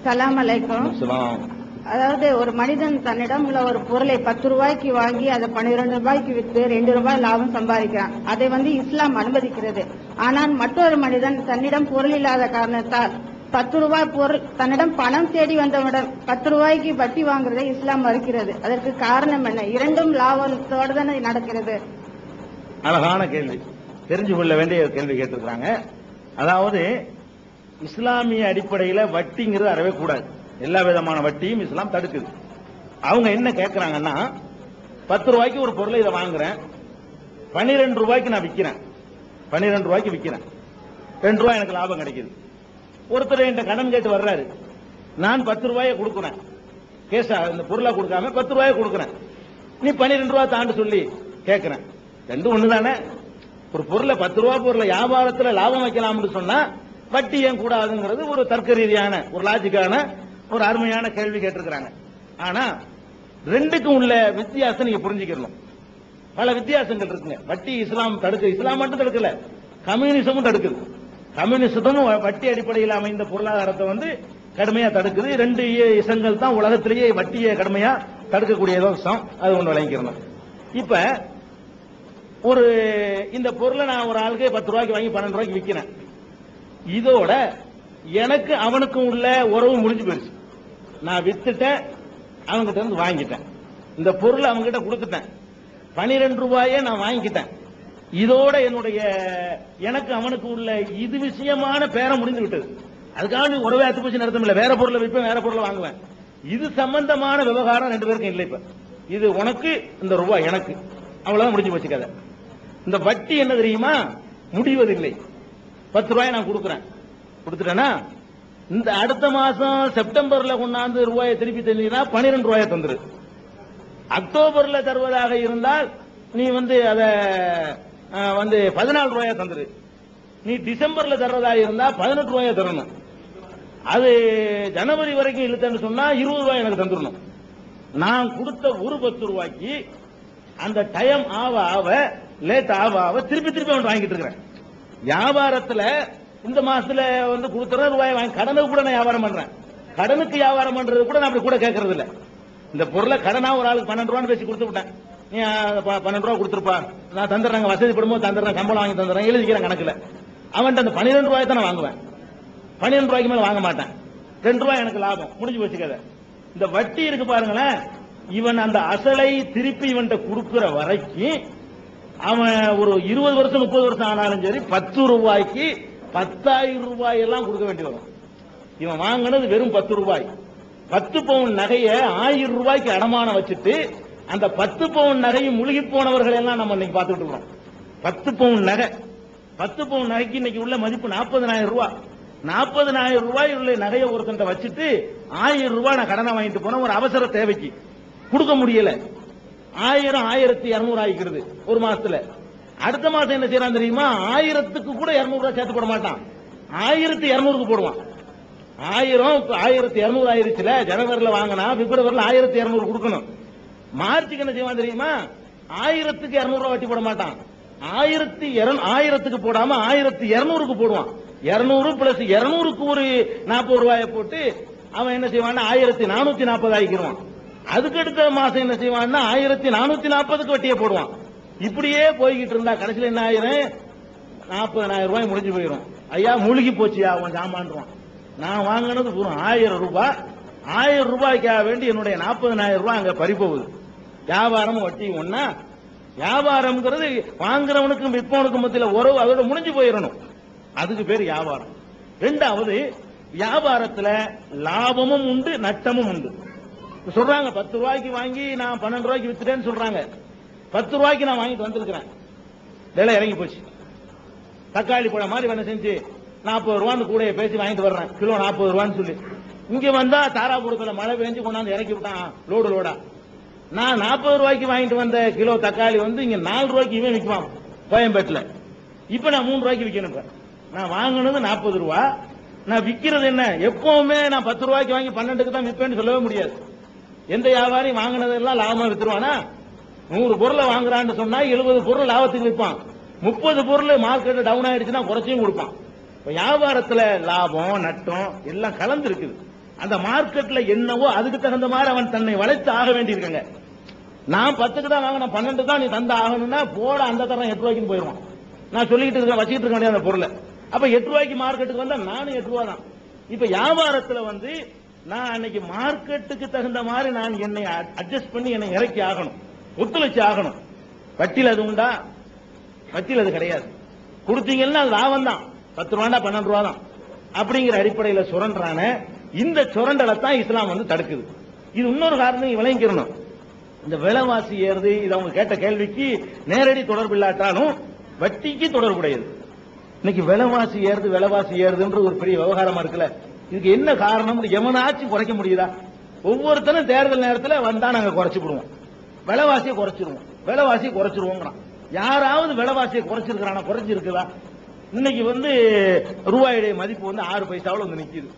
சலாம் அலைக்கும் அஸ்ஸலாம். அதாவது ஒரு மனிதன் தன்னிடம் உள்ள ஒரு பொருளை பத்து ரூபாய்க்கு வாங்கி அதை பன்னிரண்டு ரூபாய்க்கு விற்று ரெண்டு ரூபாய் லாபம் சம்பாதிக்கிறான் அதை வந்து இஸ்லாம் அனுமதிக்கிறது ஆனால் மற்றொரு மனிதன் தன்னிடம் பொருள் இல்லாத காரணத்தால் பத்து ரூபாய் பொருள் தன்னிடம் பணம் தேடி வந்தவனிடம் பத்து ரூபாய்க்கு வட்டி வாங்குறதை இஸ்லாம் மறுக்கிறது அதற்கு காரணம் என்ன இரண்டும் லாபத்தோடு தானே நடக்கிறது அழகான கேள்வி தெரிஞ்சு கொள்ள வேண்டிய ஒரு கேள்வி கேட்டிருக்காங்க அதாவது இஸ்லாமிய அடிப்படையில வட்டிங்கிறது அறவே கூடாது எல்லா விதமான வட்டியும் இஸ்லாம் தடுக்குது அவங்க என்ன கேட்கறாங்கன்னா பத்து ரூபாய்க்கு ஒரு பொருளை இதை வாங்குறேன் பன்னிரெண்டு ரூபாய்க்கு நான் விற்கிறேன் பன்னிரெண்டு ரூபாய்க்கு விற்கிறேன் ரெண்டு ரூபாய் எனக்கு லாபம் கிடைக்குது ஒருத்தர் என்கிட்ட கடன் கேட்டு வர்றாரு நான் பத்து ரூபாயை கொடுக்குறேன் கேஷா இந்த பொருளை கொடுக்காம பத்து ரூபாயை கொடுக்குறேன் நீ பன்னிரெண்டு ரூபாய் தாண்டு சொல்லி கேட்கிறேன் ரெண்டும் ஒண்ணுதானே ஒரு பொருளை பத்து ரூபாய் பொருளை வியாபாரத்துல லாபம் வைக்கலாம்னு சொன்னா வட்டி ஏன் கூடாதுங்கிறது ஒரு தர்க்க ரீதியான ஒரு லாஜிக்கான ஒரு அருமையான கேள்வி கேட்டிருக்கிறாங்க ஆனா ரெண்டுக்கும் உள்ள வித்தியாசம் நீங்க புரிஞ்சுக்கணும் பல வித்தியாசங்கள் இருக்குங்க வட்டி இஸ்லாம் தடுக்கு இஸ்லாம் மட்டும் தடுக்கல கம்யூனிசமும் தடுக்குது கம்யூனிசமும் வட்டி அடிப்படையில் அமைந்த பொருளாதாரத்தை வந்து கடுமையா தடுக்குது ரெண்டு இசங்கள் தான் உலகத்திலேயே வட்டியை கடுமையா தடுக்கக்கூடிய விஷம் அது ஒன்று விளங்கிக்கிறணும் இப்ப ஒரு இந்த பொருளை நான் ஒரு ஆளுக்கு பத்து ரூபாய்க்கு வாங்கி பன்னெண்டு ரூபாய்க்கு விற்கிறேன் இதோட எனக்கு அவனுக்கும் உள்ள உறவு முடிஞ்சு போயிடுச்சு நான் வித்துட்டேன் அவன்கிட்ட இருந்து வாங்கிட்டேன் இந்த பொருளை அவன்கிட்ட கொடுத்துட்டேன் பனிரெண்டு ரூபாயே நான் வாங்கிக்கிட்டேன் இதோட என்னுடைய எனக்கு அவனுக்கு உள்ள இது விஷயமான பேரம் முடிந்து விட்டது அதுக்காக நீ உறவே அத்து போச்சு நடத்தம் இல்ல வேற பொருளை விற்பேன் வேற பொருளை வாங்குவேன் இது சம்பந்தமான விவகாரம் ரெண்டு பேருக்கும் இல்லை இப்ப இது உனக்கு இந்த ரூபாய் எனக்கு அவ்வளவுதான் முடிஞ்சு போச்சு கதை இந்த வட்டி என்ன தெரியுமா முடிவதில்லை பத்து ரூபாய் நான் கொடுக்குறேன் கொடுத்துட்டேனா இந்த அடுத்த மாசம் செப்டம்பர்ல கொண்டாந்து ரூபாயை திருப்பி தந்தீங்கன்னா பன்னிரெண்டு ரூபாயை தந்துரு அக்டோபர்ல தருவதாக இருந்தால் நீ வந்து அத அஹ், வந்து பதினாலு ரூபாயா தந்துரு நீ டிசம்பர்ல தர்றதா இருந்தா பதினெட்டு ரூபாயா தரணும் அது ஜனவரி வரைக்கும் இழுத்தன்னு சொன்னா இருபது ரூபாய் எனக்கு தந்துடணும் நான் கொடுத்த ஒரு பத்து ரூபாய்க்கு அந்த டைம் ஆவ ஆவ லேட் ஆவ ஆவ திருப்பி திருப்பி அவன் வாங்கிட்டு இருக்கிறேன் வியாபாரத்துல இந்த மாசத்துல வந்து கொடுத்துற ரூபாய் வாங்கி கடனுக்கு கூட நான் வியாபாரம் பண்றேன் கடனுக்கு வியாபாரம் பண்றது கூட நான் அப்படி கூட கேட்கறது இல்ல இந்த பொருளை கடனா ஒரு ஆளுக்கு பன்னெண்டு ரூபான்னு பேசி கொடுத்து விட்டேன் நீ அஹ், ப- பன்னெண்டு ரூபா கொடுத்துருப்பா நான் தந்துடுறேன் வசதிப்படும்போது தந்துடுறேன் சம்பளம் வாங்கி தந்துடுறேன் எழுதிக்கிறேன் கணக்குல அவன்கிட்ட அந்த பன்னிரெண்டு ரூபாய் தான் நான் வாங்குவேன் பன்னிரெண்டு ரூபாய்க்கு மேல வாங்க மாட்டேன் ரெண்டு ரூபாய் எனக்கு லாபம் முடிஞ்சு போச்சு கதை இந்த வட்டி இருக்கு பாருங்களேன் இவன் அந்த அசலை திருப்பி இவன்கிட்ட கொடுக்கிற வரைக்கும் அவன் ஒரு இருபது வருஷம் முப்பது வருஷம் ஆனாலும் சரி பத்து ரூபாய்க்கு பத்தாயிரம் ரூபாய் எல்லாம் கொடுக்க வேண்டி வரும் இவன் வாங்கினது வெறும் பத்து ரூபாய் பத்து பவுன் நகையை ஆயிரம் ரூபாய்க்கு அடமானம் வச்சுட்டு அந்த பத்து பவுன் நகையும் முழுகி போனவர்கள் எல்லாம் நம்ம இன்னைக்கு பார்த்துட்டு இருக்கோம் பத்து பவுன் நகை பத்து பவுன் நகைக்கு இன்னைக்கு உள்ள மதிப்பு நாற்பதனாயிரம் ரூபாய் நாற்பதனாயிரம் ரூபாய் உள்ள நகையை ஒருத்தன்ட்ட வச்சுட்டு ஆயிரம் ரூபாய் நான் கடனை வாங்கிட்டு போன ஒரு அவசர தேவைக்கு கொடுக்க முடியல ஆயிரம் ஆயிரத்தி இருநூறு ஆகிக்கிறது ஒரு மாசத்துல அடுத்த மாசம் என்ன செய்யறான் தெரியுமா ஆயிரத்துக்கு கூட இருநூறு ரூபாய் சேர்த்து போட மாட்டான் ஆயிரத்தி இருநூறுக்கு போடுவான் ஆயிரம் இப்ப ஆயிரத்தி இருநூறு ஆயிருச்சுல ஜனவரில வாங்கினா பிப்ரவரில ஆயிரத்தி இருநூறு கொடுக்கணும் மார்ச்சுக்கு என்ன செய்வான் தெரியுமா ஆயிரத்துக்கு இருநூறு ரூபாய் வட்டி போட மாட்டான் ஆயிரத்தி இரண்- ஆயிரத்துக்கு போடாம ஆயிரத்தி இருநூறுக்கு போடுவான் இருநூறு பிளஸ் இருநூறுக்கு ஒரு நாற்பது ரூபாயை போட்டு அவன் என்ன செய்வான்னா ஆயிரத்தி நானூத்தி நாற்பது ஆகிக்கிருவான் அதுக்கு அடுத்த மாசம் என்ன செய்வான்னா ஆயிரத்தி நானூத்தி நாற்பதுக்கு வட்டியை போடுவான் இப்படியே போய்கிட்டு இருந்தா கடைசியில் என்ன ஆயிரும் நாற்பதனாயிரம் ரூபாய் முடிஞ்சு போயிடும் ஐயா மூழ்கி போச்சியா அவன் சாமான்றான் நான் வாங்கினது வெறும் ஆயிரம் ரூபாய் ஆயிரம் ரூபாய்க்காக வேண்டி என்னுடைய நாற்பதனாயிரம் ரூபாய் அங்க பறிப்போகுது வியாபாரம் வட்டி ஒன்னா வியாபாரம்ங்கிறது வாங்குறவனுக்கும் விற்பவனுக்கும் மத்தியில உறவு அதோட முடிஞ்சு போயிடணும் அதுக்கு பேர் வியாபாரம் ரெண்டாவது வியாபாரத்துல லாபமும் உண்டு நட்டமும் உண்டு சொல்றாங்க பத்து ரூபாய்க்கு வாங்கி நான் பன்னெண்டு ரூபாய்க்கு வித்துட்டேன்னு சொல்றாங்க பத்து ரூபாய்க்கு நான் வாங்கிட்டு வந்திருக்கிறேன் விலை இறங்கி போச்சு தக்காளி பழம் மாதிரி வேணா செஞ்சு நாற்பது ரூபான்னு கூட பேசி வாங்கிட்டு வர்றேன் கிலோ நாற்பது ரூபான்னு சொல்லி இங்க வந்தா தாராபுரத்துல மழை பெஞ்சு கொண்டாந்து இறக்கி விட்டான் லோடு லோடா நான் நாற்பது ரூபாய்க்கு வாங்கிட்டு வந்த கிலோ தக்காளி வந்து இங்க நாலு ரூபாய்க்கு இவன் விற்குவான் கோயம்பேட்டில் இப்ப நான் மூணு ரூபாய்க்கு விற்கணும் இப்ப நான் வாங்கினது நாற்பது ரூபா நான் விக்கிறது என்ன எப்பவுமே நான் பத்து ரூபாய்க்கு வாங்கி பன்னெண்டுக்கு தான் விற்பேன்னு சொல்லவே முடியாது எந்த வியாபாரி வாங்கினதெல்லாம் லாபமா வித்துருவானா நூறு பொருளை வாங்குறான்னு சொன்னா எழுபது பொருள் லாபத்துக்கு விற்பான் முப்பது பொருள் மார்க்கெட் டவுன் ஆயிடுச்சுன்னா குறைச்சியும் கொடுப்பான் இப்ப வியாபாரத்துல லாபம் நட்டம் எல்லாம் கலந்து இருக்குது அந்த மார்க்கெட்ல என்னவோ அதுக்கு தகுந்த மாதிரி அவன் தன்னை வளைத்து ஆக வேண்டியிருக்கங்க நான் பத்துக்கு தான் வாங்கினேன் பன்னெண்டு தான் நீ தந்த ஆகணும்னா போட அந்த தரம் எட்டு ரூபாய்க்கு போயிடுவான் நான் சொல்லிட்டு இருக்கேன் வச்சுக்கிட்டு இருக்க முடியாது அந்த பொருளை அப்ப எட்டு ரூபாய்க்கு மார்க்கெட்டுக்கு வந்தா நானும் எட்டு ரூபா தான் இப்ப வியாபாரத்துல வந்து நான் அன்னைக்கு மார்க்கெட்டுக்கு தகுந்த மாதிரி நான் என்னை அட்ஜஸ்ட் பண்ணி என்னை இறக்கி ஆகணும் ஒத்துழைச்சு ஆகணும் வட்டியில் அது உண்டா வட்டியில் அது கிடையாது கொடுத்தீங்கன்னா அது லாபம் தான் பத்து ரூபாண்டா பன்னெண்டு ரூபா தான் அப்படிங்கிற அடிப்படையில சுரண்டான இந்த சுரண்டலை தான் இஸ்லாம் வந்து தடுக்குது இது இன்னொரு காரணம் விளங்கிக்கிறணும் இந்த விலைவாசி ஏறுது இது அவங்க கேட்ட கேள்விக்கு நேரடி தொடர்பு இல்லாட்டாலும் வட்டிக்கு தொடர்புடையது இன்னைக்கு விலைவாசி ஏறுது விலைவாசி ஏறுதுன்ற ஒரு பெரிய விவகாரமா இருக்குல்ல இதுக்கு என்ன காரணம் எவனாச்சும் குறைக்க முடியுதா ஒவ்வொருத்தரும் தேர்தல் நேரத்தில் வந்தா நாங்க குறைச்சுக்கிடுவோம் விலைவாசியை குறைச்சிருவோம் விலைவாசியை குறைச்சிருவோங்கிறான் யாராவது விலைவாசியை குறைச்சிருக்கிறானா குறைச்சிருக்குதா இன்னைக்கு வந்து ரூபாயுடைய மதிப்பு வந்து ஆறு பைசாவில் வந்து நிக்குது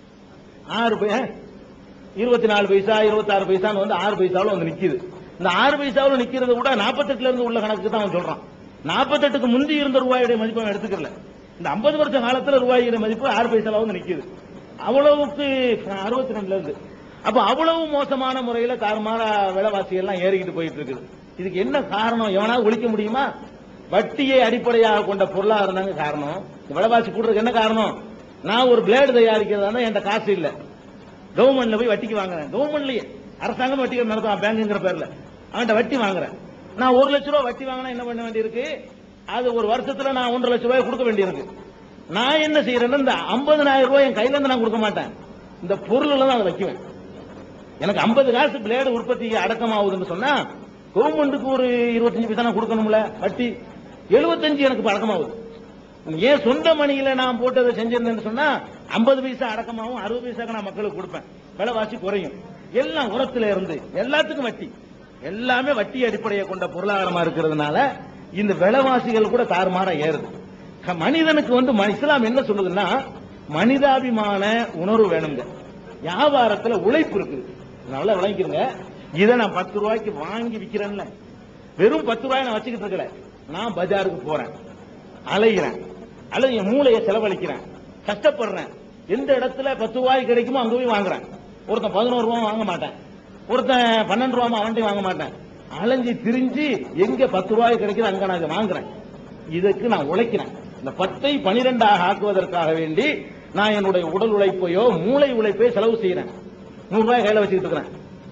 ஆறு பை இருபத்தி நாலு பைசா இருபத்தாறு பைசான்னு வந்து ஆறு பைசாவில் வந்து நிக்குது இந்த ஆறு பைசாவில் நிக்கிறத விட நாற்பத்தெட்டுல இருந்து உள்ள கணக்கு தான் அவன் சொல்றான் நாற்பத்தெட்டுக்கு முந்தி இருந்த ரூபாயுடைய மதிப்பு அவன் எடுத்துக்கல இந்த ஐம்பது வருஷ காலத்துல ரூபாயுடைய மதிப்பு ஆறு பைசால வந்து நிக்குது அவ்வளவுக்கு அறுபத்தி ரெண்டுல இருந்து அப்ப அவ்வளவு மோசமான முறையில தாறுமாற விலைவாசி எல்லாம் ஏறிக்கிட்டு போயிட்டு இருக்குது இதுக்கு என்ன காரணம் எவனாவது ஒழிக்க முடியுமா வட்டியை அடிப்படையாக கொண்ட பொருளாதாரம் தாங்க காரணம் இந்த விலைவாசி கூடுறதுக்கு என்ன காரணம் நான் ஒரு பிளேடு தயாரிக்கிறதா இருந்தா என்கிட்ட காசு இல்ல கவர்மெண்ட்ல போய் வட்டிக்கு வாங்குறேன் கவர்மெண்ட்லயே அரசாங்கம் வட்டி நடத்துவான் பேங்குங்கிற பேர்ல அவன்கிட்ட வட்டி வாங்குறேன் நான் ஒரு லட்ச ரூபாய் வட்டி வாங்கினா என்ன பண்ண வேண்டியிருக்கு அது ஒரு வருஷத்துல நான் ஒன்றரை லட்ச ரூபாய் கொடுக்க வேண்டியிருக்கு நான் என்ன செய்யறேன்னா இந்த ஐம்பதனாயிரம் ரூபாய் என் கையில இருந்து நான் கொடுக்க மாட்டேன் இந்த பொருள்ல தான் அதை வைக்குவேன் எனக்கு 50 காசு பிளேடு உற்பத்தி அடக்கமாகுதுன்னு சொன்னா கவர்மெண்ட்டுக்கு ஒரு இருபத்தஞ்சு பைசா நான் கொடுக்கணும்ல வட்டி 75 எனக்கு இப்ப அடக்கமாகுது ஏன் சொந்த மணியில நான் போட்டு அதை செஞ்சிருந்தேன்னு சொன்னா 50 பைசா அடக்கமாகும் அறுபது பைசாக்கு நான் மக்களுக்கு கொடுப்பேன் விலைவாசி குறையும் எல்லாம் உரத்துல இருந்து எல்லாத்துக்கும் வட்டி எல்லாமே வட்டி அடிப்படையை கொண்ட பொருளாதாரமா இருக்கிறதுனால இந்த விலைவாசிகள் கூட தாறுமாறா ஏறுது க- மனிதனுக்கு வந்து ம- இஸ்லாம் என்ன சொல்லுதுன்னா மனிதாபிமான உணர்வு வேணுங்க வியாபாரத்துல உழைப்பு இருக்குது நல்லா விளங்கிக்கிறங்க இதை நான் பத்து ரூபாய்க்கு வாங்கி விக்கிறேன்ல வெறும் பத்து ரூபாய் நான் வச்சுக்கிட்டு இருக்கல நான் பஜாருக்கு போறேன் அலைகிறேன் அல்லது என் மூளையை செலவழிக்கிறேன் கஷ்டப்படுறேன் எந்த இடத்துல பத்து ரூபாய் கிடைக்குமோ அங்க போய் வாங்குறேன் ஒருத்தன் பதினோரு ரூபா வாங்க மாட்டேன் ஒருத்தன் பன்னெண்டு ரூபா அவன்கிட்ட வாங்க மாட்டேன் அலைஞ்சு திரிஞ்சு எங்க பத்து ரூபாய் கிடைக்குது அங்க நான் இதை வாங்குறேன் இதுக்கு நான் உழைக்கிறேன் இந்த பத்தை பனிரெண்டாக ஆக்குவதற்காக வேண்டி நான் என்னுடைய உடல் உழைப்பையோ மூளை உழைப்பையோ செலவு செய்யறேன் நூறு ரூபாய் கையில வச்சுக்கிட்டு இருக்கிறேன்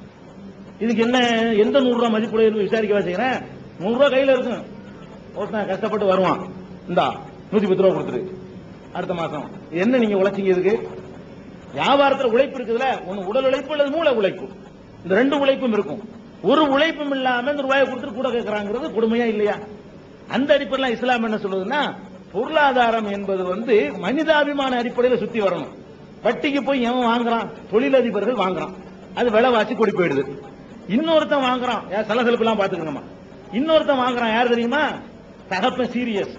இதுக்கு என்ன எந்த நூறு ரூபாய் மதிப்புடைய விசாரிக்க செய்யறேன் நூறு ரூபாய் கையில இருக்கும் ஒருத்தன் கஷ்டப்பட்டு வருவான் இந்தா நூத்தி பத்து ரூபா கொடுத்துரு அடுத்த மாசம் இது என்ன நீங்க உழைச்சீங்க இதுக்கு வியாபாரத்துல உழைப்பு இருக்குதுல ஒன்னு உடல் உழைப்பு அல்லது மூளை உழைப்பு இந்த ரெண்டு உழைப்பும் இருக்கும் ஒரு உழைப்பும் இல்லாம இந்த ரூபாயை கொடுத்துட்டு கூட கேட்கறாங்கிறது கொடுமையா இல்லையா அந்த அடிப்படையில் இஸ்லாம் என்ன சொல்லுதுன்னா பொருளாதாரம் என்பது வந்து மனிதாபிமான அடிப்படையில் சுத்தி வரணும் வட்டிக்கு போய் எவன் வாங்குறான் தொழிலதிபர்கள் வாங்குறான் அது விலைவாசி கூடி போயிடுது இன்னொருத்தன் வாங்குறான் ஏன் சலசலப்பு எல்லாம் பாத்துக்கணுமா இன்னொருத்தன் வாங்குறான் யார் தெரியுமா தகப்பன் சீரியஸ்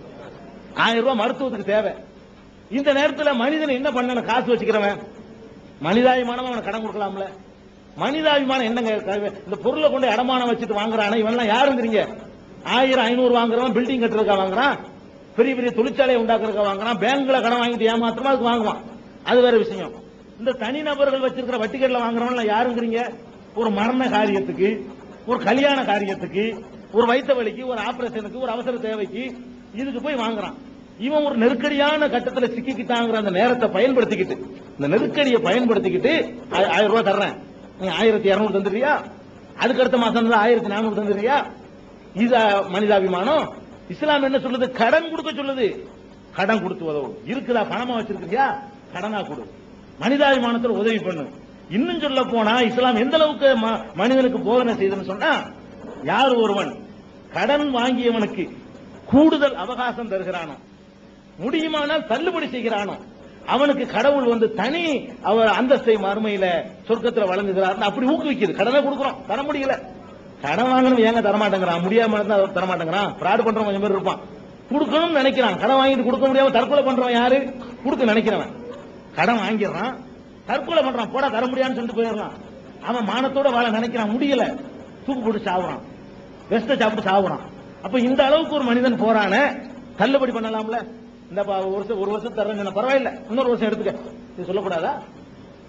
ஆயிரம் ரூபாய் மருத்துவத்துக்கு தேவை இந்த நேரத்துல மனிதன் என்ன பண்ணணும் காசு வச்சுக்கிறவன் மனிதாபிமானம் அவன் கடன் கொடுக்கலாம்ல மனிதாபிமானம் என்னங்க இந்த பொருளை கொண்டு அடமானம் வச்சுட்டு வாங்குறானே இவன்லாம் யாருங்கிறீங்க ஆயிரம் ஐநூறு வாங்குறவன் பில்டிங் கட்டுறதுக்கா வாங்குறான் பெரிய பெரிய தொழிற்சாலையை உண்டாக்குறதுக்கா வாங்குறான் பேங்க்ல கடன் வாங்கிட்டு ஏமாத்திரமா அதுக்கு வாங்குவான் அது வேற விஷயம் இந்த தனிநபர்கள் வச்சிருக்கிற வட்டிக்கடல வாங்குறவன் யாருங்கிறீங்க ஒரு மரண காரியத்துக்கு ஒரு கல்யாண காரியத்துக்கு ஒரு வைத்த வலிக்கு ஒரு ஆபரேஷனுக்கு ஒரு அவசர தேவைக்கு இதுக்கு போய் வாங்குறான் இவன் ஒரு நெருக்கடியான கட்டத்துல சிக்கிக்கிட்டாங்கிற அந்த நேரத்தை பயன்படுத்திக்கிட்டு இந்த நெருக்கடியை பயன்படுத்திக்கிட்டு ஆ- ஆயிரம் ரூபாய் தர்றேன் நீ ஆயிரத்தி இருநூறு தந்துடுறியா அதுக்கு அடுத்த மாசம் ஆயிரத்தி நானூறு தந்துடுறியா இது மனிதாபிமானம் இஸ்லாம் என்ன சொல்லுது கடன் கொடுக்க சொல்லுது கடன் கொடுத்து உதவும் இருக்குதா பணமா வச்சிருக்கியா கடனா கொடு மனிதாபிமானத்தில் உதவி பண்ணு இன்னும் சொல்ல போனா இஸ்லாம் எந்த அளவுக்கு ம- மனிதனுக்கு போதனை செய்யுதுன்னு சொன்னா யார் ஒருவன் கடன் வாங்கியவனுக்கு கூடுதல் அவகாசம் தருகிறானோ முடியுமானால் தள்ளுபடி செய்கிறானோ அவனுக்கு கடவுள் வந்து தனி அவர் அந்தஸ்தை மறுமையில சொர்க்கத்துல வழங்குகிறார் அப்படி ஊக்குவிக்குது கடனை கொடுக்குறோம் தர முடியல கடன் வாங்கணும் ஏங்க தரமாட்டேங்கிறான் முடியாம இருந்தா அவர் தரமாட்டேங்கிறான் ஃப்ராட் பண்றவன் கொஞ்சம் பேர் இருப்பான் கொடுக்கணும்னு நினைக்கிறான் கடன் வாங்கிட்டு கொடுக்க முடியாம தற்கொலை பண்றவன் யாரு கொடுக்க நினைக்கிறவன் கடன் வாங்கிடுறான் தற்கொலை பண்றான் போடா தர முடியாதுன்னு சொல்லிட்டு போயிடுறான் அவன் மானத்தோட வாழ நினைக்கிறான் முடியல தூக்கு போட்டு சாவுறான் வெஸ்ட சாப்பிட்டு சாவுறான் அப்ப இந்த அளவுக்கு ஒரு மனிதன் போறானே தள்ளுபடி பண்ணலாம்ல இந்த பா- ஒரு வருஷம் ஒரு வருஷம் தரேன் சொன்னா பரவாயில்ல இன்னொரு வருஷம் எடுத்துக்க இது சொல்லக்கூடாதா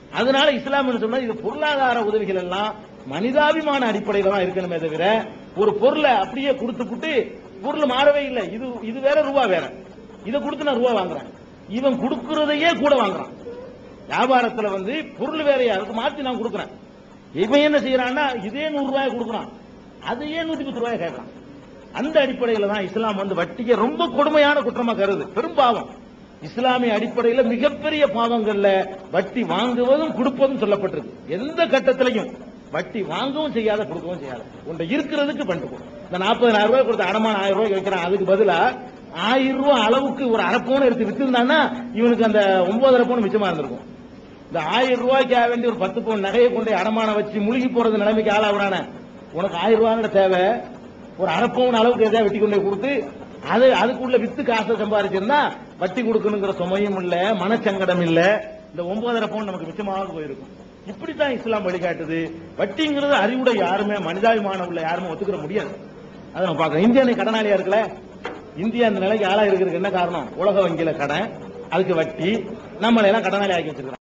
அதனால இஸ்லாம் என்ன சொன்னா இது பொருளாதார உதவிகள் எல்லாம் மனிதாபிமான அடிப்படையில தான் இருக்கணுமே தவிர ஒரு பொருளை அப்படியே கொடுத்துப்புட்டு பொருள் மாறவே இல்லை இது இது வேற ரூபா வேற இதை கொடுத்து நான் ரூபா வாங்குறேன் இவன் கொடுக்கறதையே கூட வாங்குறான் வியாபாரத்துல வந்து பொருள் வேறையா அதுக்கு மாத்தி நான் கொடுக்குறேன் இவன் என்ன செய்யறான்னா இதே நூறு ரூபாய் கொடுக்குறான் அதையே நூத்தி பத்து ரூபாய் கேட்கறான் அந்த அடிப்படையில தான் இஸ்லாம் வந்து வட்டியை ரொம்ப கொடுமையான குற்றமா கருது பெரும் பாவம் இஸ்லாமிய அடிப்படையில மிகப்பெரிய பாவங்கள்ல வட்டி வாங்குவதும் கொடுப்பதும் சொல்லப்பட்டிருக்கு எந்த கட்டத்திலையும் வட்டி வாங்கவும் செய்யாத கொடுக்கவும் செய்யாத உன்னை இருக்கிறதுக்கு பண்ணிட்டு இந்த நாற்பதாயிரம் ரூபாய் கொடுத்த அடமான ஆயிரம் ரூபாய் வைக்கிறான் அதுக்கு பதிலா ஆயிரம் ரூபாய் அளவுக்கு ஒரு அரை பவுன் எடுத்து வித்திருந்தான்னா இவனுக்கு அந்த ஒன்பதரை பவுன் மிச்சமா இருந்திருக்கும் இந்த ஆயிரம் ரூபாய்க்காக வேண்டி ஒரு பத்து பவுன் நகையை கொண்டு அடமான வச்சு முழுகி போறது நிலைமைக்கு ஆளாகிறானே உனக்கு ஆயிரம் ரூபாய் தேவை ஒரு அரை பவுன் அளவுக்கு எதாவது வெட்டி கொண்டு போய் கொடுத்து அது அதுக்குள்ள வித்து காசை சம்பாதிச்சிருந்தா வட்டி கொடுக்கணுங்கிற சுமையும் இல்ல மனச்சங்கடம் இல்ல இந்த ஒன்பதரை பவுன் நமக்கு மிச்சமாக போயிருக்கும் இப்படித்தான் இஸ்லாம் வழிகாட்டுது வட்டிங்கிறது அறிவுட யாருமே மனிதாபிமானம் உள்ள யாருமே ஒத்துக்கிற முடியாது அதை நம்ம பார்க்கறோம் இந்தியா இன்னைக்கு கடனாளியா இருக்குல்ல இந்தியா அந்த நிலைக்கு ஆளா இருக்கிறதுக்கு என்ன காரணம் உலக வங்கியில கடன் அதுக்கு வட்டி நம்மளை எல்லாம் கடனாளி ஆக்கி வச்சிருக்காங்க